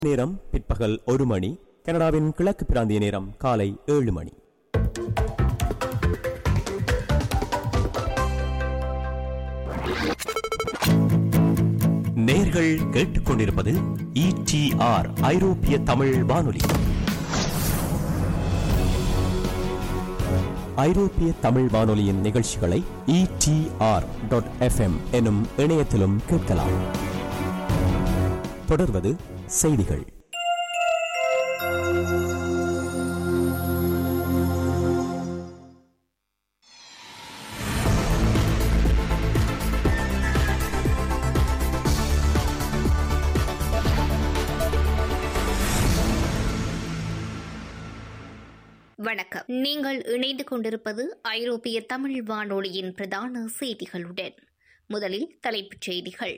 நேரம் பிற்பகல் ஒரு மணி கனடாவின் கிழக்கு பிராந்திய நேரம் காலை ஏழு மணி நேர்கள் கேட்டுக்கொண்டிருப்பது இடிஆர் ஐரோப்பிய தமிழ் வானொலி ஐரோப்பிய தமிழ் வானொலியின் நிகழ்ச்சிகளை இடிஆர் டாட் எஃப்எம் எனும் இணையத்திலும் கேட்கலாம் தொடர்வது செய்திகள் வணக்கம் நீங்கள் இணைந்து கொண்டிருப்பது ஐரோப்பிய தமிழ் வானொலியின் பிரதான செய்திகளுடன் முதலில் தலைப்புச் செய்திகள்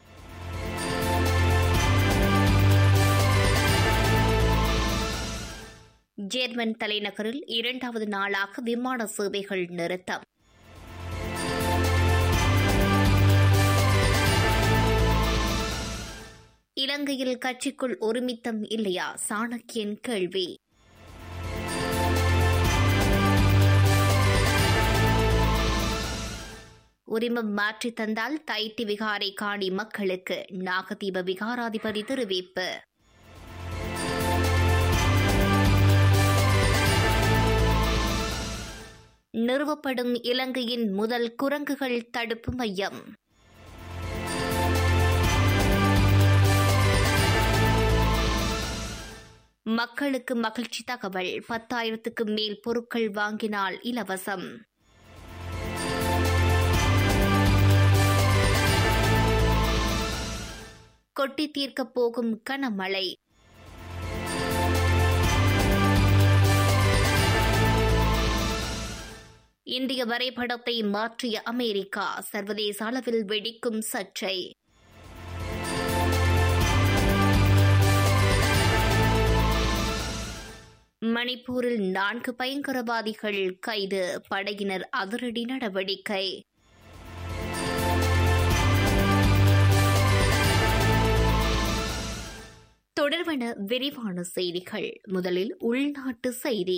ஜேர்மன் தலைநகரில் இரண்டாவது நாளாக விமான சேவைகள் நிறுத்தம் இலங்கையில் கட்சிக்குள் ஒருமித்தம் இல்லையா சாணக்கியன் கேள்வி உரிமம் மாற்றி தந்தால் தைட்டி விகாரை காணி மக்களுக்கு நாகதீப விகாராதிபதி தெரிவிப்பு நிறுவப்படும் இலங்கையின் முதல் குரங்குகள் தடுப்பு மையம் மக்களுக்கு மகிழ்ச்சி தகவல் பத்தாயிரத்துக்கு மேல் பொருட்கள் வாங்கினால் இலவசம் கொட்டி தீர்க்கப் போகும் கனமழை இந்திய வரைபடத்தை மாற்றிய அமெரிக்கா சர்வதேச அளவில் வெடிக்கும் சர்ச்சை மணிப்பூரில் நான்கு பயங்கரவாதிகள் கைது படையினர் அதிரடி நடவடிக்கை தொடர்வன விரிவான செய்திகள் முதலில் உள்நாட்டு செய்தி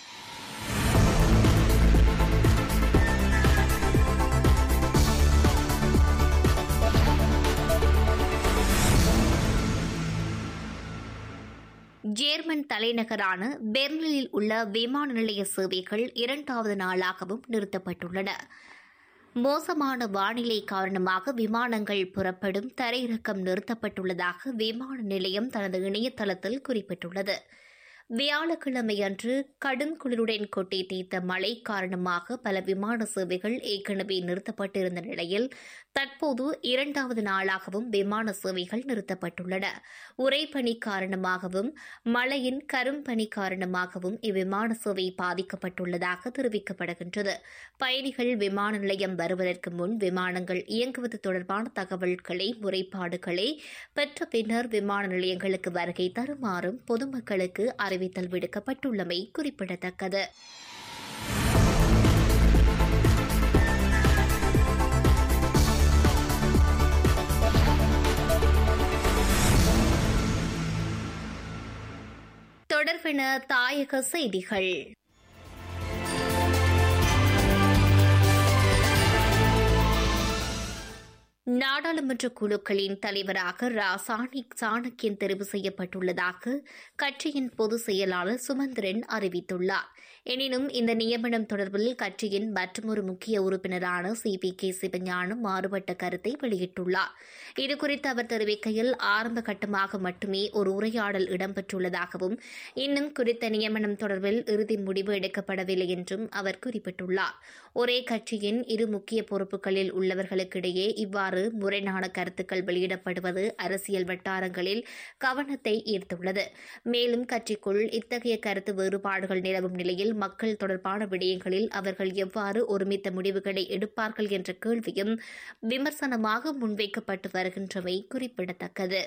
ஜேர்மன் தலைநகரான பெர்லினில் உள்ள விமான நிலைய சேவைகள் இரண்டாவது நாளாகவும் நிறுத்தப்பட்டுள்ளன மோசமான வானிலை காரணமாக விமானங்கள் புறப்படும் தரையிறக்கம் நிறுத்தப்பட்டுள்ளதாக விமான நிலையம் தனது இணையதளத்தில் குறிப்பிட்டுள்ளது வியாழக்கிழமையன்று கடும் குளிருடன் கொட்டி தீர்த்த மழை காரணமாக பல விமான சேவைகள் ஏற்கனவே நிறுத்தப்பட்டிருந்த நிலையில் தற்போது இரண்டாவது நாளாகவும் விமான சேவைகள் நிறுத்தப்பட்டுள்ளன உறைபனி காரணமாகவும் மழையின் கரும்பனி காரணமாகவும் இவ்விமான சேவை பாதிக்கப்பட்டுள்ளதாக தெரிவிக்கப்படுகின்றது பயணிகள் விமான நிலையம் வருவதற்கு முன் விமானங்கள் இயங்குவது தொடர்பான தகவல்களை முறைப்பாடுகளை பெற்ற பின்னர் விமான நிலையங்களுக்கு வருகை தருமாறும் பொதுமக்களுக்கு அறிவித்தல் விடுக்கப்பட்டுள்ளமை குறிப்பிடத்தக்கது தொடர்பென தாயக செய்திகள் நாடாளுமன்ற குழுக்களின் தலைவராக ராசாணி சாணக்கியன் தெரிவு செய்யப்பட்டுள்ளதாக கட்சியின் பொதுச் செயலாளர் சுமந்திரன் அறிவித்துள்ளார் எனினும் இந்த நியமனம் தொடர்பில் கட்சியின் மற்றொரு முக்கிய உறுப்பினரான சி பி கே சிவஞானம் மாறுபட்ட கருத்தை வெளியிட்டுள்ளார் இதுகுறித்து அவர் தெரிவிக்கையில் ஆரம்ப கட்டமாக மட்டுமே ஒரு உரையாடல் இடம்பெற்றுள்ளதாகவும் இன்னும் குறித்த நியமனம் தொடர்பில் இறுதி முடிவு எடுக்கப்படவில்லை என்றும் அவர் குறிப்பிட்டுள்ளார் ஒரே கட்சியின் இரு முக்கிய பொறுப்புகளில் உள்ளவர்களுக்கிடையே இவ்வாறு முரணான கருத்துக்கள் வெளியிடப்படுவது அரசியல் வட்டாரங்களில் கவனத்தை ஈர்த்துள்ளது மேலும் கட்சிக்குள் இத்தகைய கருத்து வேறுபாடுகள் நிலவும் நிலையில் மக்கள் தொடர்பான விடயங்களில் அவர்கள் எவ்வாறு ஒருமித்த முடிவுகளை எடுப்பார்கள் என்ற கேள்வியும் விமர்சனமாக முன்வைக்கப்பட்டு வருகின்றமை குறிப்பிடத்தக்கது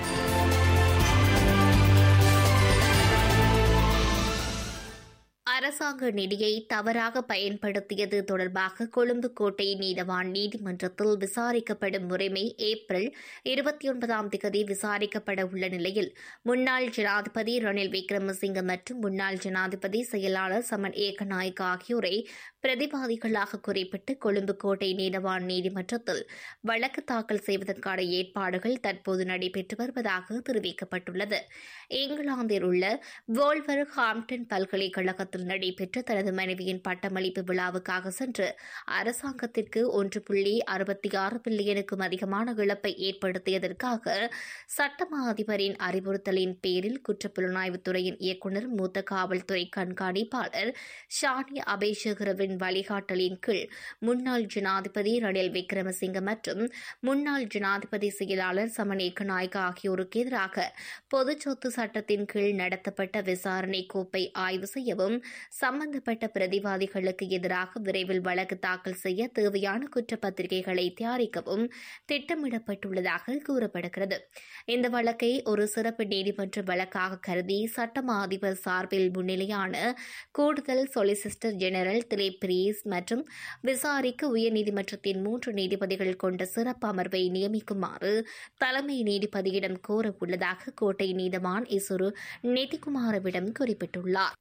அரச அரசாங்க நிதியை தவறாக பயன்படுத்தியது தொடர்பாக கொழும்பு கோட்டை நீதவான் நீதிமன்றத்தில் விசாரிக்கப்படும் உரிமை ஏப்ரல் இருபத்தி ஒன்பதாம் தேதி விசாரிக்கப்பட உள்ள நிலையில் முன்னாள் ஜனாதிபதி ரணில் விக்ரமசிங்க மற்றும் முன்னாள் ஜனாதிபதி செயலாளர் சமன் ஏகநாயக் ஆகியோரை பிரதிவாதிகளாக குறிப்பிட்டு கொழும்பு கோட்டை நீதவான் நீதிமன்றத்தில் வழக்கு தாக்கல் செய்வதற்கான ஏற்பாடுகள் தற்போது நடைபெற்று வருவதாக தெரிவிக்கப்பட்டுள்ளது இங்கிலாந்தில் உள்ள வோல்வர் ஹாம்டன் பல்கலைக்கழகத்தில் நடைபெற்ற தனது மனைவியின் பட்டமளிப்பு விழாவுக்காக சென்று அரசாங்கத்திற்கு ஒன்று புள்ளி அறுபத்தி ஆறு பில்லியனுக்கும் அதிகமான இழப்பை ஏற்படுத்தியதற்காக சட்டமா அதிபரின் அறிவுறுத்தலின் பேரில் குற்றப்புலனாய்வுத்துறையின் இயக்குநர் மூத்த காவல்துறை கண்காணிப்பாளர் ஷானி அபேசகரவின் வழிகாட்டலின் கீழ் முன்னாள் ஜனாதிபதி ரணில் விக்ரமசிங்க மற்றும் முன்னாள் ஜனாதிபதி செயலாளர் சமன் ஏக்கநாயக்க ஆகியோருக்கு எதிராக பொது சொத்து சட்டத்தின் கீழ் நடத்தப்பட்ட விசாரணை கோப்பை ஆய்வு செய்யவும் சம்பந்தப்பட்ட பிரதிவாதிகளுக்கு எதிராக விரைவில் வழக்கு தாக்கல் செய்ய தேவையான குற்றப்பத்திரிகைகளை தயாரிக்கவும் திட்டமிடப்பட்டுள்ளதாக கூறப்படுகிறது இந்த வழக்கை ஒரு சிறப்பு நீதிமன்ற வழக்காக கருதி சட்டமா அதிபர் சார்பில் முன்னிலையான கூடுதல் சொலிசிஸ்டர் ஜெனரல் திலீப் பிரீஸ் மற்றும் விசாரிக்க உயர்நீதிமன்றத்தின் மூன்று நீதிபதிகள் கொண்ட சிறப்பு அமர்வை நியமிக்குமாறு தலைமை நீதிபதியிடம் கோர உள்ளதாக கோட்டை நீதவான் இசுரு நிதிகுமாரவிடம் குறிப்பிட்டுள்ளார்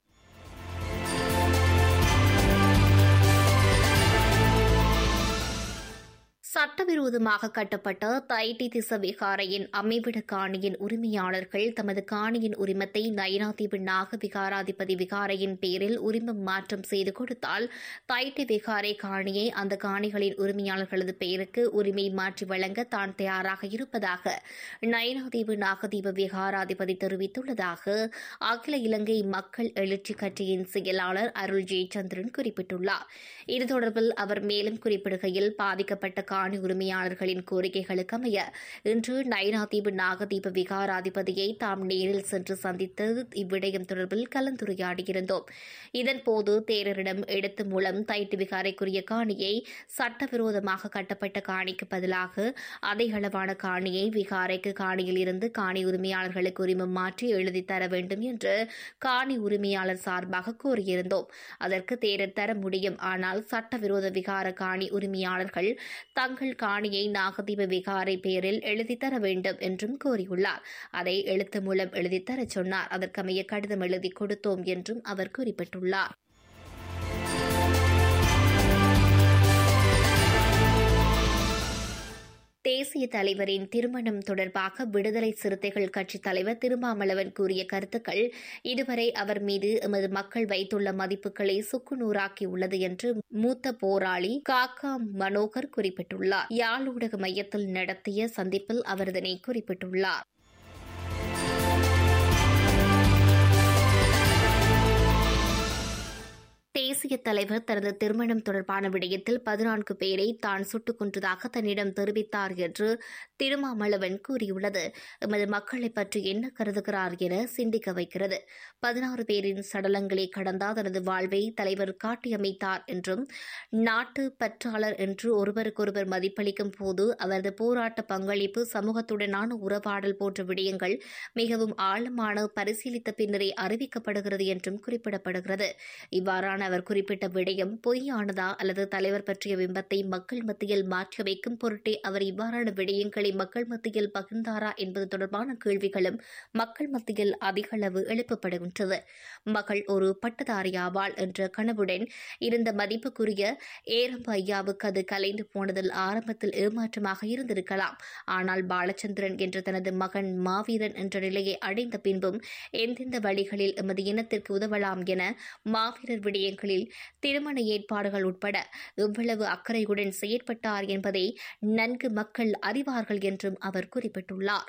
சட்டவிரோதமாக கட்டப்பட்ட தைட்டி திச விகாரையின் அமைவிட காணியின் உரிமையாளர்கள் தமது காணியின் உரிமத்தை நயினாதீவு நாக விகாராதிபதி விகாரையின் பேரில் உரிமம் மாற்றம் செய்து கொடுத்தால் தைட்டி விகாரை காணியை அந்த காணிகளின் உரிமையாளர்களது பெயருக்கு உரிமை மாற்றி வழங்க தான் தயாராக இருப்பதாக நயினாதீவு நாகதீப விகாராதிபதி தெரிவித்துள்ளதாக அகில இலங்கை மக்கள் எழுச்சி கட்சியின் செயலாளர் அருள் ஜெயச்சந்திரன் குறிப்பிட்டுள்ளார் இது தொடர்பில் அவர் மேலும் குறிப்பிடுகையில் பாதிக்கப்பட்ட காணி உரிமையாளர்களின் கோரிக்கைகளுக்கு அமைய இன்று நைனாதீபு நாகதீப விகாராதிபதியை தாம் நேரில் சென்று சந்தித்து இவ்விடயம் தொடர்பில் கலந்துரையாடியிருந்தோம் இதன்போது தேரரிடம் எழுத்து மூலம் தைட்டு விகாரைக்குரிய காணியை சட்டவிரோதமாக கட்டப்பட்ட காணிக்கு பதிலாக அதே அளவான காணியை விகாரைக்கு காணியில் இருந்து காணி உரிமையாளர்களுக்கு உரிமம் மாற்றி எழுதி தர வேண்டும் என்று காணி உரிமையாளர் சார்பாக கோரியிருந்தோம் அதற்கு தேரர் தர முடியும் ஆனால் சட்டவிரோத விகார காணி உரிமையாளர்கள் தங்கள் காணியை நாகதீப விகாரை பெயரில் எழுதி தர வேண்டும் என்றும் கூறியுள்ளார் அதை எழுத்து மூலம் எழுதித்தரச் சொன்னார் அதற்கமைய கடிதம் எழுதி கொடுத்தோம் என்றும் அவர் குறிப்பிட்டுள்ளார் தேசிய தலைவரின் திருமணம் தொடர்பாக விடுதலை சிறுத்தைகள் கட்சித் தலைவர் திருமாமளவன் கூறிய கருத்துக்கள் இதுவரை அவர் மீது எமது மக்கள் வைத்துள்ள மதிப்புகளை சுக்குநூறாக்கியுள்ளது என்று மூத்த போராளி காக்கா மனோகர் குறிப்பிட்டுள்ளார் யாழ் ஊடக மையத்தில் நடத்திய சந்திப்பில் அவர் இதனை குறிப்பிட்டுள்ளார் தேசிய தலைவர் தனது திருமணம் தொடர்பான விடயத்தில் பதினான்கு பேரை தான் சுட்டுக் கொன்றதாக தன்னிடம் தெரிவித்தார் என்று திருமாமளவன் கூறியுள்ளது எமது மக்களை பற்றி என்ன கருதுகிறார் என சிந்திக்க வைக்கிறது பதினாறு பேரின் சடலங்களை கடந்தா தனது வாழ்வை தலைவர் காட்டியமைத்தார் என்றும் நாட்டு பற்றாளர் என்று ஒருவருக்கொருவர் மதிப்பளிக்கும் போது அவரது போராட்ட பங்களிப்பு சமூகத்துடனான உறவாடல் போன்ற விடயங்கள் மிகவும் ஆழமான பரிசீலித்த பின்னரே அறிவிக்கப்படுகிறது என்றும் குறிப்பிடப்படுகிறது இவ்வாறான அவர் குறிப்பிட்ட விடயம் பொய்யானதா அல்லது தலைவர் பற்றிய பிம்பத்தை மக்கள் மத்தியில் மாற்றி வைக்கும் பொருட்டே அவர் இவ்வாறான விடயங்களை மக்கள் மத்தியில் பகிர்ந்தாரா என்பது தொடர்பான கேள்விகளும் மக்கள் மத்தியில் அதிக அளவு எழுப்பப்படுகின்றது மகள் ஒரு பட்டதாரியாவாள் என்ற கனவுடன் இருந்த மதிப்புக்குரிய ஏரம்ப ஐயாவுக்கு அது கலைந்து போனதில் ஆரம்பத்தில் ஏமாற்றமாக இருந்திருக்கலாம் ஆனால் பாலச்சந்திரன் என்ற தனது மகன் மாவீரன் என்ற நிலையை அடைந்த பின்பும் எந்தெந்த வழிகளில் எமது இனத்திற்கு உதவலாம் என மாவீரர் விடயங்களில் திருமண ஏற்பாடுகள் உட்பட எவ்வளவு அக்கறையுடன் செயற்பட்டார் என்பதை நன்கு மக்கள் அறிவார்கள் என்றும் அவர் குறிப்பிட்டுள்ளார்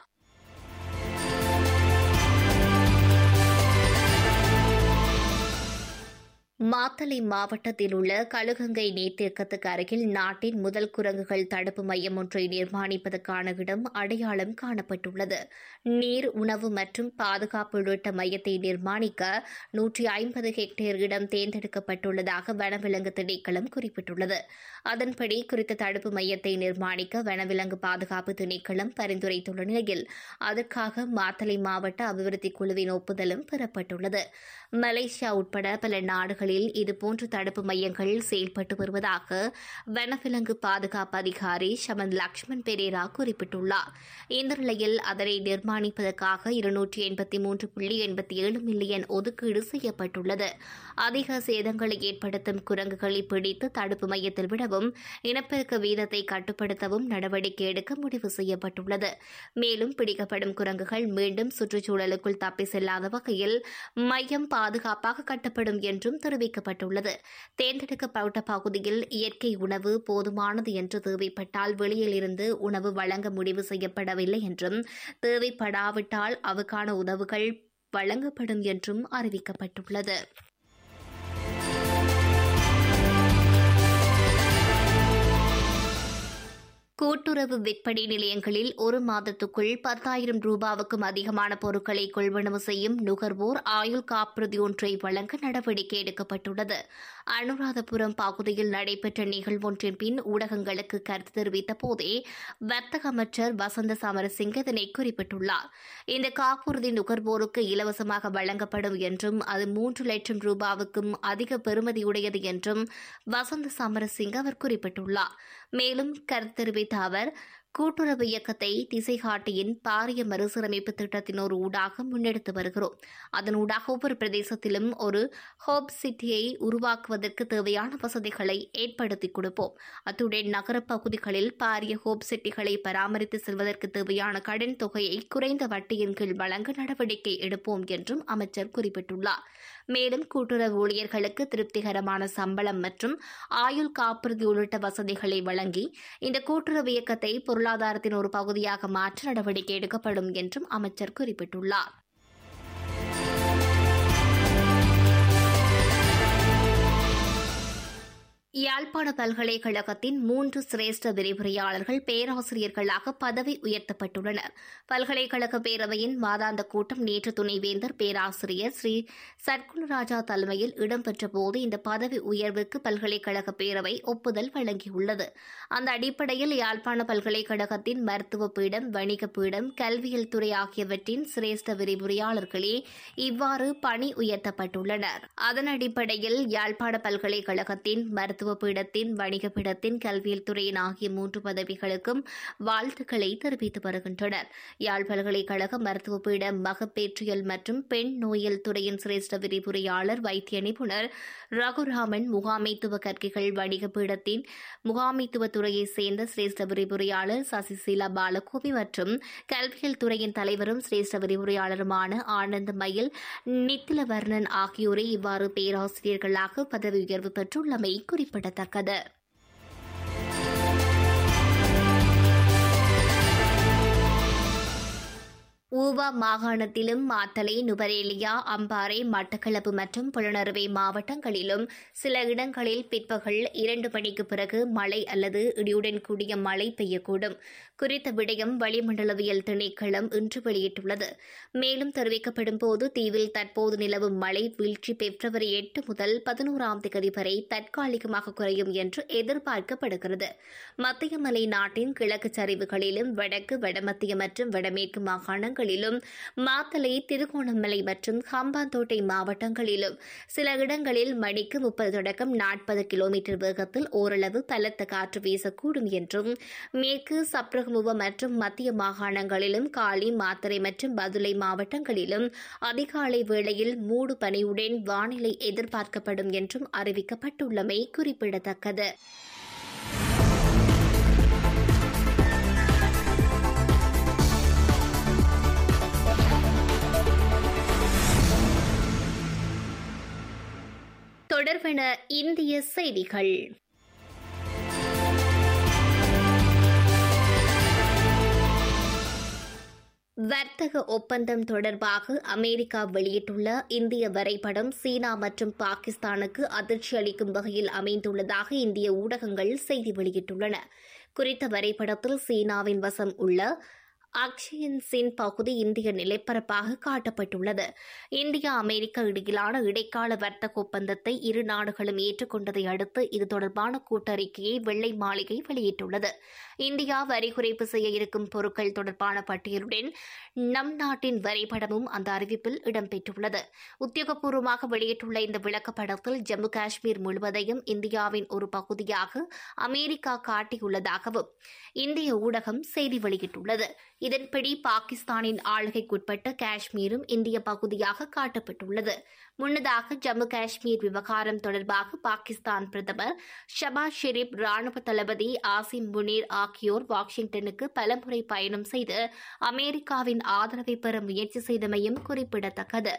மாத்தளை மாவட்டத்தில் உள்ள கழுகங்கை நீர்த்தேக்கத்துக்கு அருகில் நாட்டின் முதல் குரங்குகள் தடுப்பு மையம் ஒன்றை நிர்மாணிப்பதற்கான இடம் அடையாளம் காணப்பட்டுள்ளது நீர் உணவு மற்றும் பாதுகாப்பு உள்ளிட்ட மையத்தை நிர்மாணிக்க நூற்றி ஐம்பது ஹெக்டேர் இடம் தேர்ந்தெடுக்கப்பட்டுள்ளதாக வனவிலங்கு திணைக்களம் குறிப்பிட்டுள்ளது அதன்படி குறித்த தடுப்பு மையத்தை நிர்மாணிக்க வனவிலங்கு பாதுகாப்பு திணைக்களம் பரிந்துரைத்துள்ள நிலையில் அதற்காக மாத்தளை மாவட்ட அபிவிருத்தி குழுவின் ஒப்புதலும் பெறப்பட்டுள்ளது மலேசியா உட்பட பல நாடுகளில் இதுபோன்ற தடுப்பு மையங்கள் செயல்பட்டு வருவதாக வனவிலங்கு பாதுகாப்பு அதிகாரி ஷமன் லக்ஷ்மண் பெரேரா குறிப்பிட்டுள்ளார் இந்த நிலையில் அதனை நிர்மாணிப்பதற்காக இருநூற்றி எண்பத்தி மூன்று புள்ளி எண்பத்தி ஏழு மில்லியன் ஒதுக்கீடு செய்யப்பட்டுள்ளது அதிக சேதங்களை ஏற்படுத்தும் குரங்குகளை பிடித்து தடுப்பு மையத்தில் விடவும் இனப்பெருக்க வீதத்தை கட்டுப்படுத்தவும் நடவடிக்கை எடுக்க முடிவு செய்யப்பட்டுள்ளது மேலும் பிடிக்கப்படும் குரங்குகள் மீண்டும் சுற்றுச்சூழலுக்குள் தப்பி செல்லாத வகையில் மையம் பாதுகாப்பாக கட்டப்படும் என்றும் தெரிவிக்கப்பட்டுள்ளது தேர்ந்தெடுக்கப்பட்ட பகுதியில் இயற்கை உணவு போதுமானது என்று தேவைப்பட்டால் வெளியில் இருந்து உணவு வழங்க முடிவு செய்யப்படவில்லை என்றும் தேவைப்படாவிட்டால் அவுக்கான உணவுகள் வழங்கப்படும் என்றும் அறிவிக்கப்பட்டுள்ளது கூட்டுறவு விற்பனை நிலையங்களில் ஒரு மாதத்துக்குள் பத்தாயிரம் ரூபாவுக்கும் அதிகமான பொருட்களை கொள்வனவு செய்யும் நுகர்வோர் ஆயுள் காப்புறுதி ஒன்றை வழங்க நடவடிக்கை எடுக்கப்பட்டுள்ளது அனுராதபுரம் பகுதியில் நடைபெற்ற நிகழ்வொன்றின் பின் ஊடகங்களுக்கு கருத்து தெரிவித்த போதே வர்த்தக அமைச்சர் வசந்த சமரசிங்க இதனை குறிப்பிட்டுள்ளார் இந்த காப்புறுதி நுகர்வோருக்கு இலவசமாக வழங்கப்படும் என்றும் அது மூன்று லட்சம் ரூபாவுக்கும் அதிக பெறுமதியுடையது என்றும் வசந்த சமரசிங்க அவர் குறிப்பிட்டுள்ளார் மேலும் கருத்து தெரிவித்த அவர் கூட்டுறவு இயக்கத்தை திசைகாட்டியின் பாரிய மறுசீரமைப்பு திட்டத்தினோர் ஊடாக முன்னெடுத்து வருகிறோம் அதன் ஊடாக ஒவ்வொரு பிரதேசத்திலும் ஒரு ஹோப் சிட்டியை உருவாக்குவதற்கு தேவையான வசதிகளை ஏற்படுத்தி கொடுப்போம் அத்துடன் நகர பகுதிகளில் பாரிய ஹோப் சிட்டிகளை பராமரித்து செல்வதற்கு தேவையான கடன் தொகையை குறைந்த வட்டியின் கீழ் வழங்க நடவடிக்கை எடுப்போம் என்றும் அமைச்சர் குறிப்பிட்டுள்ளார் மேலும் கூட்டுறவு ஊழியர்களுக்கு திருப்திகரமான சம்பளம் மற்றும் ஆயுள் காப்புறுதி உள்ளிட்ட வசதிகளை வழங்கி இந்த கூட்டுறவு இயக்கத்தை பொருளாதாரத்தின் ஒரு பகுதியாக மாற்ற நடவடிக்கை எடுக்கப்படும் என்றும் அமைச்சர் குறிப்பிட்டுள்ளார் யாழ்ப்பாண பல்கலைக்கழகத்தின் மூன்று சிரேஷ்ட விரிவுரையாளர்கள் பேராசிரியர்களாக பதவி உயர்த்தப்பட்டுள்ளனர் பல்கலைக்கழக பேரவையின் மாதாந்த கூட்டம் நேற்று துணைவேந்தர் பேராசிரியர் ஸ்ரீ சட்குணராஜா தலைமையில் இடம்பெற்ற போது இந்த பதவி உயர்வுக்கு பல்கலைக்கழக பேரவை ஒப்புதல் வழங்கியுள்ளது அந்த அடிப்படையில் யாழ்ப்பாண பல்கலைக்கழகத்தின் மருத்துவ பீடம் வணிக பீடம் கல்வியல் துறை ஆகியவற்றின் சிரேஷ்ட விரிவுரையாளர்களே இவ்வாறு பணி உயர்த்தப்பட்டுள்ளனர் அதன் அடிப்படையில் யாழ்ப்பாண பல்கலைக்கழகத்தின் மருத்துவ பீடத்தின் வணிக பீடத்தின் கல்வியல் துறையின் ஆகிய மூன்று பதவிகளுக்கும் வாழ்த்துக்களை தெரிவித்து வருகின்றனர் யாழ் பல்கலைக்கழக மருத்துவ பீட மகப்பேற்றியல் மற்றும் பெண் நோயல் துறையின் சிரேஷ்ட விரிவுரையாளர் வைத்திய நிபுணர் ரகுராமன் முகாமைத்துவ கற்கைகள் வணிக பீடத்தின் முகாமைத்துவ துறையைச் சேர்ந்த சிரேஷ்ட விரிவுரையாளர் சசிசீலா பாலகோபி மற்றும் கல்வியல் துறையின் தலைவரும் சிரேஷ்ட விரிவுரையாளருமான ஆனந்த் மயில் நித்திலவர்ணன் ஆகியோரை இவ்வாறு பேராசிரியர்களாக பதவி உயர்வு பெற்றுள்ளமை குறிப்பிடத்தக்கது ஊவா மாகாணத்திலும் மாத்தலை நுவரேலியா அம்பாறை மட்டக்களப்பு மற்றும் புலனறுவை மாவட்டங்களிலும் சில இடங்களில் பிற்பகல் இரண்டு மணிக்கு பிறகு மழை அல்லது இடியுடன் கூடிய மழை பெய்யக்கூடும் குறித்த விடயம் வளிமண்டலவியல் திணைக்களம் இன்று வெளியிட்டுள்ளது மேலும் தெரிவிக்கப்படும் போது தீவில் தற்போது நிலவும் மழை வீழ்ச்சி பிப்ரவரி எட்டு முதல் பதினோராம் தேதி வரை தற்காலிகமாக குறையும் என்று எதிர்பார்க்கப்படுகிறது மத்திய மலை நாட்டின் கிழக்கு சரிவுகளிலும் வடக்கு வடமத்திய மற்றும் வடமேற்கு மாகாணங்களிலும் மாத்தலை திருகோணமலை மற்றும் ஹம்பாந்தோட்டை மாவட்டங்களிலும் சில இடங்களில் மணிக்கு முப்பது தொடக்கம் நாற்பது கிலோமீட்டர் வேகத்தில் ஓரளவு பலத்த காற்று வீசக்கூடும் என்றும் மேற்கு சப்ரகமுவ மற்றும் மத்திய மாகாணங்களிலும் காலி மாத்தறை மற்றும் பதுளை மாவட்டங்களிலும் அதிகாலை வேளையில் மூடு பனியுடன் வானிலை எதிர்பார்க்கப்படும் என்றும் அறிவிக்கப்பட்டுள்ளமை குறிப்பிடத்தக்கது தொடர்பென இந்திய செய்திகள் வர்த்தக ஒப்பந்தம் தொடர்பாக அமெரிக்கா வெளியிட்டுள்ள இந்திய வரைபடம் சீனா மற்றும் பாகிஸ்தானுக்கு அதிர்ச்சி அளிக்கும் வகையில் அமைந்துள்ளதாக இந்திய ஊடகங்கள் செய்தி வெளியிட்டுள்ளன குறித்த வரைபடத்தில் சீனாவின் வசம் உள்ள அக்ஷயன் சின் பகுதி இந்திய நிலப்பரப்பாக காட்டப்பட்டுள்ளது இந்தியா அமெரிக்கா இடையிலான இடைக்கால வர்த்தக ஒப்பந்தத்தை இரு நாடுகளும் ஏற்றுக்கொண்டதை அடுத்து இது தொடர்பான கூட்டறிக்கையை வெள்ளை மாளிகை வெளியிட்டுள்ளது இந்தியா வரி குறைப்பு செய்ய இருக்கும் பொருட்கள் தொடர்பான பட்டியலுடன் நம் நாட்டின் வரைபடமும் அந்த அறிவிப்பில் இடம்பெற்றுள்ளது உத்தியோகபூர்வமாக வெளியிட்டுள்ள இந்த விளக்கப்படத்தில் ஜம்மு காஷ்மீர் முழுவதையும் இந்தியாவின் ஒரு பகுதியாக அமெரிக்கா காட்டியுள்ளதாகவும் இந்திய ஊடகம் செய்தி வெளியிட்டுள்ளது இதன்படி பாகிஸ்தானின் ஆளுகைக்குட்பட்ட காஷ்மீரும் இந்திய பகுதியாக காட்டப்பட்டுள்ளது முன்னதாக ஜம்மு காஷ்மீர் விவகாரம் தொடர்பாக பாகிஸ்தான் பிரதமர் ஷபாஸ் ஷெரீப் ராணுவ தளபதி ஆசிம் முனீர் ஆகியோர் வாஷிங்டனுக்கு பலமுறை பயணம் செய்து அமெரிக்காவின் ஆதரவை பெற முயற்சி செய்தமையும் குறிப்பிடத்தக்கது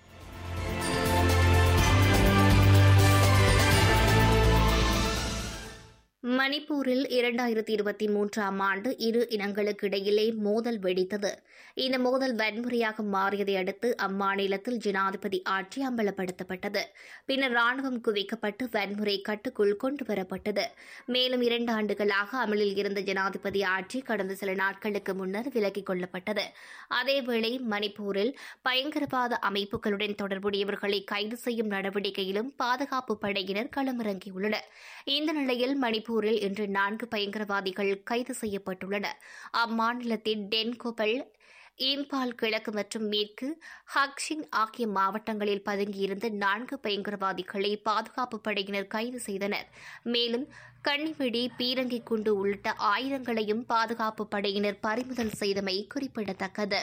மணிப்பூரில் இரண்டாயிரத்தி இருபத்தி மூன்றாம் ஆண்டு இரு இனங்களுக்கு இடையிலே மோதல் வெடித்தது இந்த மோதல் வன்முறையாக மாறியதை அடுத்து அம்மாநிலத்தில் ஜனாதிபதி ஆட்சி அம்பலப்படுத்தப்பட்டது பின்னர் ராணுவம் குவிக்கப்பட்டு வன்முறை கட்டுக்குள் கொண்டு வரப்பட்டது மேலும் இரண்டு ஆண்டுகளாக அமலில் இருந்த ஜனாதிபதி ஆட்சி கடந்த சில நாட்களுக்கு முன்னர் விலக்கிக் கொள்ளப்பட்டது அதேவேளை மணிப்பூரில் பயங்கரவாத அமைப்புகளுடன் தொடர்புடையவர்களை கைது செய்யும் நடவடிக்கையிலும் பாதுகாப்பு படையினர் களமிறங்கியுள்ளனர் இந்த நிலையில் மணிப்பூர் மணிப்பூரில் இன்று நான்கு பயங்கரவாதிகள் கைது செய்யப்பட்டுள்ளனர் அம்மாநிலத்தின் டென்கோபல் இம்பால் கிழக்கு மற்றும் மேற்கு ஹக்ஷிங் ஆகிய மாவட்டங்களில் பதுங்கியிருந்த நான்கு பயங்கரவாதிகளை பாதுகாப்பு படையினர் கைது செய்தனர் மேலும் கன்னிவெடி பீரங்கி குண்டு உள்ளிட்ட ஆயுதங்களையும் பாதுகாப்பு படையினர் பறிமுதல் செய்தமை குறிப்பிடத்தக்கது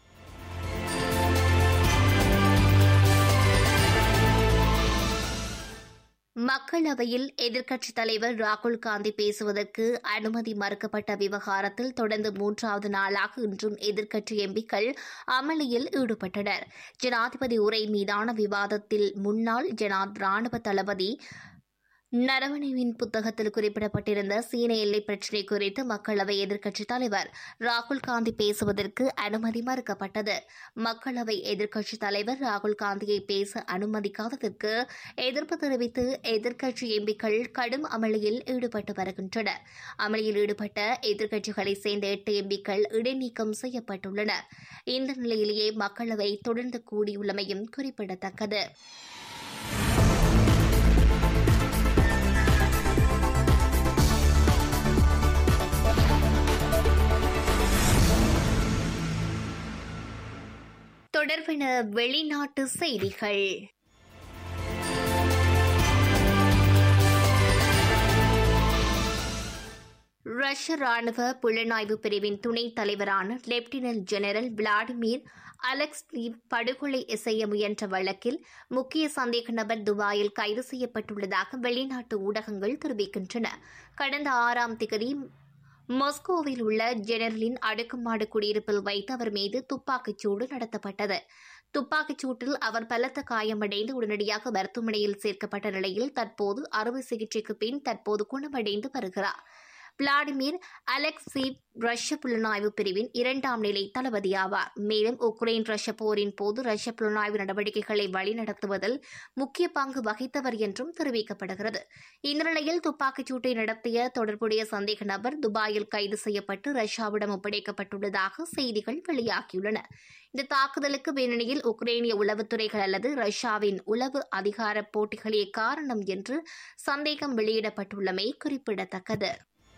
மக்களவையில் எதிர்க்கட்சித் தலைவர் ராகுல் காந்தி பேசுவதற்கு அனுமதி மறுக்கப்பட்ட விவகாரத்தில் தொடர்ந்து மூன்றாவது நாளாக இன்றும் எதிர்க்கட்சி எம்பிக்கள் அமளியில் ஈடுபட்டனர் ஜனாதிபதி உரை மீதான விவாதத்தில் முன்னாள் ஜனா ராணுவ தளபதி நரவணேவின் புத்தகத்தில் குறிப்பிடப்பட்டிருந்த சீன எல்லை பிரச்சினை குறித்து மக்களவை எதிர்க்கட்சித் தலைவர் ராகுல் காந்தி பேசுவதற்கு அனுமதி மறுக்கப்பட்டது மக்களவை எதிர்க்கட்சித் தலைவர் ராகுல் காந்தியை பேச அனுமதிக்காததற்கு எதிர்ப்பு தெரிவித்து எதிர்க்கட்சி எம்பிக்கள் கடும் அமளியில் ஈடுபட்டு வருகின்றனர் அமளியில் ஈடுபட்ட எதிர்க்கட்சிகளைச் சேர்ந்த எட்டு எம்பிக்கள் இடைநீக்கம் செய்யப்பட்டுள்ளனர் இந்த நிலையிலேயே மக்களவை தொடர்ந்து கூடியுள்ளமையும் குறிப்பிடத்தக்கது தொடர்பென வெளிநாட்டு செய்திகள் ரஷ்ய ராணுவ புலனாய்வு பிரிவின் துணைத் தலைவரான லெப்டினன்ட் ஜெனரல் விளாடிமிர் அலெக்ஸ் படுகொலை செய்ய முயன்ற வழக்கில் முக்கிய சந்தேக நபர் துபாயில் கைது செய்யப்பட்டுள்ளதாக வெளிநாட்டு ஊடகங்கள் தெரிவிக்கின்றன கடந்த ஆறாம் திகதி மாஸ்கோவில் உள்ள ஜெனரலின் அடுக்குமாடு குடியிருப்பில் வைத்து அவர் மீது துப்பாக்கிச் சூடு நடத்தப்பட்டது துப்பாக்கிச் சூட்டில் அவர் பலத்த காயமடைந்து உடனடியாக மருத்துவமனையில் சேர்க்கப்பட்ட நிலையில் தற்போது அறுவை சிகிச்சைக்கு பின் தற்போது குணமடைந்து வருகிறார் விளாடிமிர் அலெக்சி ரஷ்ய புலனாய்வு பிரிவின் இரண்டாம் நிலை தளபதி ஆவார் மேலும் உக்ரைன் ரஷ்ய போரின் போது ரஷ்ய புலனாய்வு நடவடிக்கைகளை வழிநடத்துவதில் முக்கிய பங்கு வகித்தவர் என்றும் தெரிவிக்கப்படுகிறது இந்த நிலையில் துப்பாக்கிச் சூட்டை நடத்திய தொடர்புடைய சந்தேக நபர் துபாயில் கைது செய்யப்பட்டு ரஷ்யாவிடம் ஒப்படைக்கப்பட்டுள்ளதாக செய்திகள் வெளியாகியுள்ளன இந்த தாக்குதலுக்கு பின்னணியில் உக்ரைனிய உளவுத்துறைகள் அல்லது ரஷ்யாவின் உளவு அதிகார போட்டிகளே காரணம் என்று சந்தேகம் வெளியிடப்பட்டுள்ளமை குறிப்பிடத்தக்கது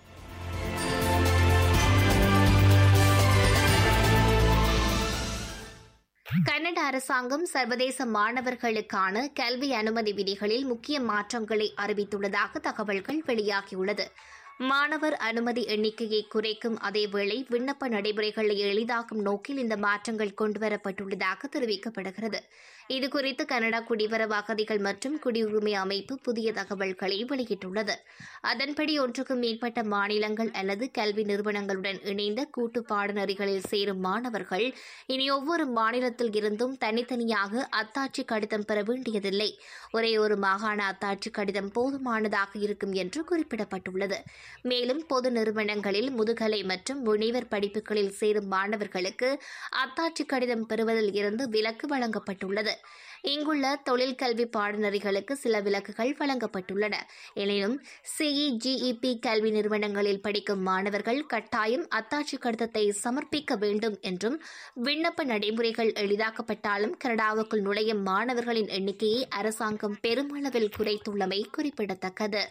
கனடா அரசாங்கம் சர்வதேச மாணவர்களுக்கான கல்வி அனுமதி விதிகளில் முக்கிய மாற்றங்களை அறிவித்துள்ளதாக தகவல்கள் வெளியாகியுள்ளது மாணவர் அனுமதி எண்ணிக்கையை குறைக்கும் அதேவேளை விண்ணப்ப நடைமுறைகளை எளிதாக்கும் நோக்கில் இந்த மாற்றங்கள் கொண்டுவரப்பட்டுள்ளதாக தெரிவிக்கப்படுகிறது இதுகுறித்து கனடா குடிவரவு அகதிகள் மற்றும் குடியுரிமை அமைப்பு புதிய தகவல்களை வெளியிட்டுள்ளது அதன்படி ஒன்றுக்கும் மேற்பட்ட மாநிலங்கள் அல்லது கல்வி நிறுவனங்களுடன் இணைந்த கூட்டு பாடநெறிகளில் சேரும் மாணவர்கள் இனி ஒவ்வொரு மாநிலத்தில் இருந்தும் தனித்தனியாக அத்தாட்சி கடிதம் பெற வேண்டியதில்லை ஒரே ஒரு மாகாண அத்தாட்சி கடிதம் போதுமானதாக இருக்கும் என்று குறிப்பிடப்பட்டுள்ளது மேலும் பொது நிறுவனங்களில் முதுகலை மற்றும் முனைவர் படிப்புகளில் சேரும் மாணவர்களுக்கு அத்தாட்சி கடிதம் பெறுவதில் இருந்து விலக்கு வழங்கப்பட்டுள்ளது இங்குள்ள தொழில் கல்வி பாடநெறிகளுக்கு சில விலக்குகள் வழங்கப்பட்டுள்ளன எனினும் சிஇஜிஇபி கல்வி நிறுவனங்களில் படிக்கும் மாணவர்கள் கட்டாயம் அத்தாட்சி கடிதத்தை சமர்ப்பிக்க வேண்டும் என்றும் விண்ணப்ப நடைமுறைகள் எளிதாக்கப்பட்டாலும் கனடாவுக்குள் நுழையும் மாணவர்களின் எண்ணிக்கையை அரசாங்கம் பெருமளவில் குறைத்துள்ளமை குறிப்பிடத்தக்கது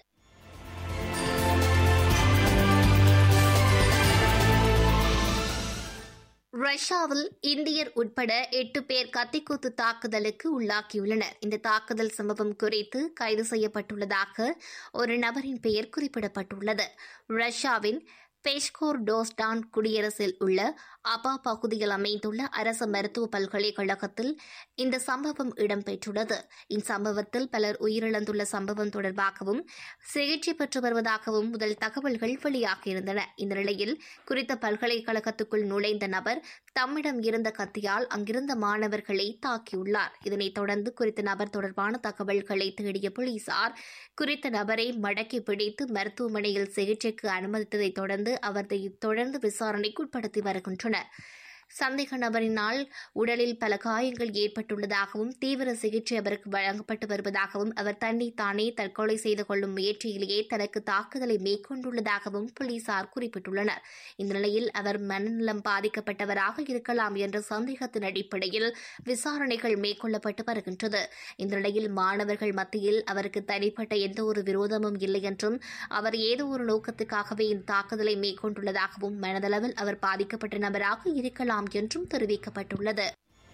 ரஷ்யாவில் இந்தியர் உட்பட எட்டு பேர் கத்திக்குத்து தாக்குதலுக்கு உள்ளாக்கியுள்ளனர் இந்த தாக்குதல் சம்பவம் குறித்து கைது செய்யப்பட்டுள்ளதாக ஒரு நபரின் பெயர் குறிப்பிடப்பட்டுள்ளது ரஷ்யாவின் பெஷ்கோர் டோஸ்டான் குடியரசில் உள்ள அப்பா பகுதியில் அமைந்துள்ள அரசு மருத்துவ பல்கலைக்கழகத்தில் இந்த சம்பவம் இடம்பெற்றுள்ளது இச்சம்பவத்தில் பலர் உயிரிழந்துள்ள சம்பவம் தொடர்பாகவும் சிகிச்சை பெற்று வருவதாகவும் முதல் தகவல்கள் வெளியாகியிருந்தன இந்த நிலையில் குறித்த பல்கலைக்கழகத்துக்குள் நுழைந்த நபர் தம்மிடம் இருந்த கத்தியால் அங்கிருந்த மாணவர்களை தாக்கியுள்ளார் இதனைத் தொடர்ந்து குறித்த நபர் தொடர்பான தகவல்களை தேடிய போலீசார் குறித்த நபரை மடக்கி பிடித்து மருத்துவமனையில் சிகிச்சைக்கு அனுமதித்ததைத் தொடர்ந்து அவரை தொடர்ந்து விசாரணைக்கு உட்படுத்தி வருகின்றனர் சந்தேக நபரினால் உடலில் பல காயங்கள் ஏற்பட்டுள்ளதாகவும் தீவிர சிகிச்சை அவருக்கு வழங்கப்பட்டு வருவதாகவும் அவர் தன்னை தானே தற்கொலை செய்து கொள்ளும் முயற்சியிலேயே தனக்கு தாக்குதலை மேற்கொண்டுள்ளதாகவும் போலீசார் குறிப்பிட்டுள்ளனர் இந்த நிலையில் அவர் மனநலம் பாதிக்கப்பட்டவராக இருக்கலாம் என்ற சந்தேகத்தின் அடிப்படையில் விசாரணைகள் மேற்கொள்ளப்பட்டு வருகின்றது இந்த நிலையில் மாணவர்கள் மத்தியில் அவருக்கு தனிப்பட்ட எந்த ஒரு விரோதமும் இல்லை என்றும் அவர் ஏதோ ஒரு நோக்கத்துக்காகவே இந்த தாக்குதலை மேற்கொண்டுள்ளதாகவும் மனதளவில் அவர் பாதிக்கப்பட்ட நபராக இருக்கலாம் என்றும் தெரிவிக்கப்பட்டுள்ளது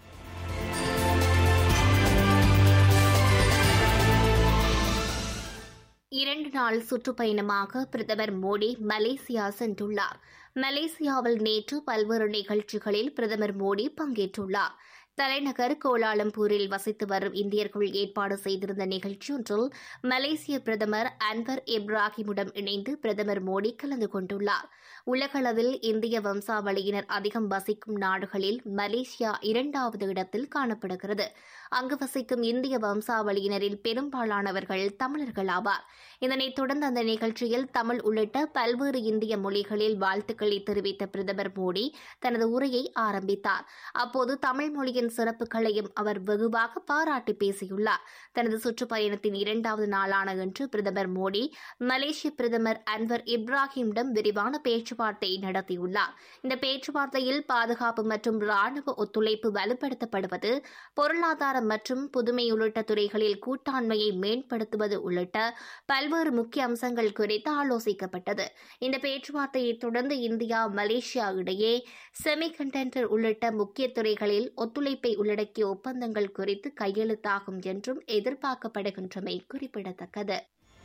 இரண்டு நாள் சுற்றுப்பயணமாக பிரதமர் மோடி மலேசியா சென்றுள்ளார் மலேசியாவில் நேற்று பல்வேறு நிகழ்ச்சிகளில் பிரதமர் மோடி பங்கேற்றுள்ளார் தலைநகர் கோலாலம்பூரில் வசித்து வரும் இந்தியர்கள் ஏற்பாடு செய்திருந்த நிகழ்ச்சியொன்றில் மலேசிய பிரதமர் அன்வர் இப்ராஹிமுடன் இணைந்து பிரதமர் மோடி கலந்து கொண்டுள்ளார் உலகளவில் இந்திய வம்சாவளியினர் அதிகம் வசிக்கும் நாடுகளில் மலேசியா இரண்டாவது இடத்தில் காணப்படுகிறது அங்கு வசிக்கும் இந்திய வம்சாவளியினரில் பெரும்பாலானவர்கள் தமிழர்கள் ஆவார் இதனைத் தொடர்ந்து அந்த நிகழ்ச்சியில் தமிழ் உள்ளிட்ட பல்வேறு இந்திய மொழிகளில் வாழ்த்துக்களை தெரிவித்த பிரதமர் மோடி தனது உரையை ஆரம்பித்தார் அப்போது தமிழ் மொழியின் சிறப்புகளையும் அவர் வெகுவாக பாராட்டி பேசியுள்ளார் தனது சுற்றுப்பயணத்தின் இரண்டாவது நாளான இன்று பிரதமர் மோடி மலேசிய பிரதமர் அன்வர் இப்ராஹிமிடம் விரிவான பேச்சுவார்த்தை நடத்தியுள்ளார் இந்த பேச்சுவார்த்தையில் பாதுகாப்பு மற்றும் ராணுவ ஒத்துழைப்பு வலுப்படுத்தப்படுவது பொருளாதாரம் மற்றும் புதுமை உள்ளிட்ட துறைகளில் கூட்டாண்மையை மேம்படுத்துவது உள்ளிட்ட பல்வேறு முக்கிய அம்சங்கள் குறித்து ஆலோசிக்கப்பட்டது இந்த பேச்சுவார்த்தையை தொடர்ந்து இந்தியா மலேசியா இடையே செமிகண்டக்டர் உள்ளிட்ட முக்கிய துறைகளில் ஒத்துழைப்பை உள்ளடக்கிய ஒப்பந்தங்கள் குறித்து கையெழுத்தாகும் என்றும் எதிர்பார்க்கப்படுகின்றமை குறிப்பிடத்தக்கது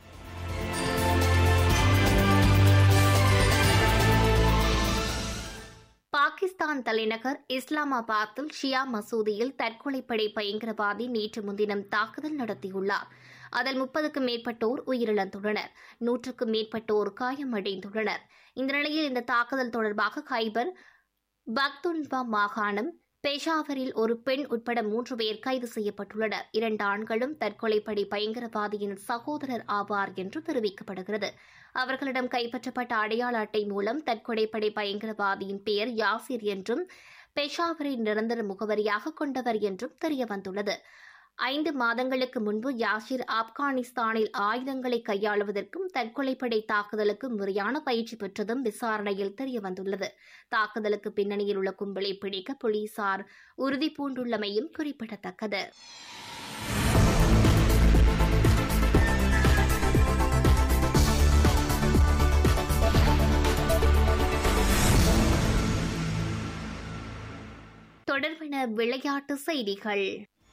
பாகிஸ்தான் தலைநகர் இஸ்லாமாபாத்தில் ஷியா மசூதியில் தற்கொலைப்படை பயங்கரவாதி நேற்று முன்தினம் தாக்குதல் நடத்தியுள்ளார் அதில் முப்பதுக்கும் மேற்பட்டோர் உயிரிழந்துள்ளனர் நூற்றுக்கும் மேற்பட்டோர் காயமடைந்துள்ளனர் இந்த நிலையில் இந்த தாக்குதல் தொடர்பாக ஹைபர் பக்துன்வா மாகாணம் பெஷாவரில் ஒரு பெண் உட்பட மூன்று பேர் கைது செய்யப்பட்டுள்ளனர் இரண்டு ஆண்களும் தற்கொலைப்படி பயங்கரவாதியின் சகோதரர் ஆவார் என்று தெரிவிக்கப்படுகிறது அவர்களிடம் கைப்பற்றப்பட்ட அடையாள அட்டை மூலம் தற்கொலைப்படை பயங்கரவாதியின் பெயர் யாசிர் என்றும் பெஷாவரை நிரந்தர முகவரியாக கொண்டவர் என்றும் தெரியவந்துள்ளது ஐந்து மாதங்களுக்கு முன்பு யாஷிர் ஆப்கானிஸ்தானில் ஆயுதங்களை கையாளுவதற்கும் தற்கொலைப்படை தாக்குதலுக்கும் முறையான பயிற்சி பெற்றதும் விசாரணையில் தெரியவந்துள்ளது தாக்குதலுக்கு பின்னணியில் உள்ள கும்பலை பிடிக்க போலீசார் உறுதி பூண்டுள்ளமையும் குறிப்பிடத்தக்கது தொடர்பென விளையாட்டு செய்திகள்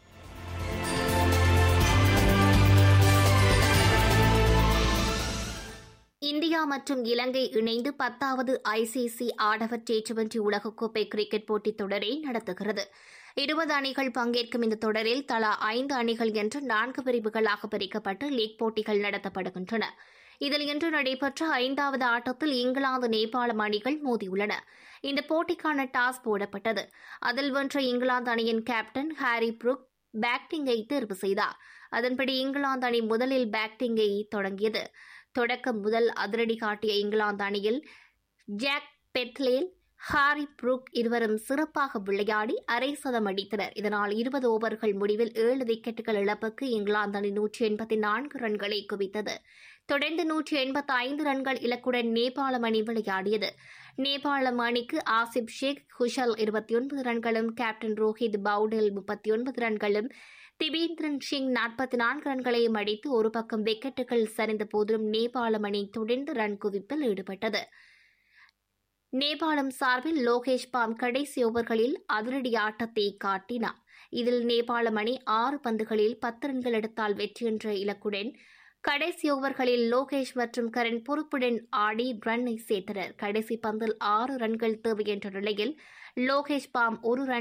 இந்தியா மற்றும் இலங்கை இணைந்து பத்தாவது ஐசிசி ஆடவர் டி டுவெண்டி உலகக்கோப்பை கிரிக்கெட் போட்டித் தொடரை நடத்துகிறது இருபது அணிகள் பங்கேற்கும் இந்த தொடரில் தலா ஐந்து அணிகள் என்று நான்கு பிரிவுகளாக பிரிக்கப்பட்டு லீக் போட்டிகள் நடத்தப்படுகின்றன இதில் இன்று நடைபெற்ற ஐந்தாவது ஆட்டத்தில் இங்கிலாந்து நேபாளம் அணிகள் மோதியுள்ளன இந்த போட்டிக்கான டாஸ் போடப்பட்டது அதில் வென்ற இங்கிலாந்து அணியின் கேப்டன் ஹாரி புரூக் பேட்டிங்கை தேர்வு செய்தார் அதன்படி இங்கிலாந்து அணி முதலில் பேட்டிங்கை தொடங்கியது தொடக்கம் முதல் அதிரடி காட்டிய இங்கிலாந்து அணியில் ஜாக் பெத்லேல் ஹாரி புரூக் இருவரும் சிறப்பாக விளையாடி அரை சதம் அடித்தனர் இதனால் இருபது ஓவர்கள் முடிவில் ஏழு விக்கெட்டுகள் இழப்புக்கு இங்கிலாந்து அணி நூற்றி எண்பத்தி நான்கு ரன்களை குவித்தது தொடர்ந்து நூற்றி எண்பத்தி ஐந்து ரன்கள் இலக்குடன் நேபாளம் அணி விளையாடியது நேபாளம் அணிக்கு ஆசிப் ஷேக் குஷல் இருபத்தி ஒன்பது ரன்களும் கேப்டன் ரோஹித் பவுடல் முப்பத்தி ஒன்பது ரன்களும் திபேந்திரன் சிங் நாற்பத்தி நான்கு ரன்களையும் அடித்து ஒரு பக்கம் விக்கெட்டுகள் சரிந்த போதிலும் நேபாளம் அணி தொடர்ந்து ரன் குவிப்பில் ஈடுபட்டது நேபாளம் சார்பில் லோகேஷ் பாம் கடைசி ஓவர்களில் அதிரடி ஆட்டத்தை காட்டினார் இதில் நேபாளம் அணி ஆறு பந்துகளில் பத்து ரன்கள் எடுத்தால் வெற்றி என்ற இலக்குடன் கடைசி ஓவர்களில் லோகேஷ் மற்றும் கரண் பொறுப்புடன் ஆடி ரன்னை சேர்த்தனர் கடைசி பந்தில் ஆறு ரன்கள் தேவை என்ற நிலையில் லோகேஷ் பாம் ஒரு ரன்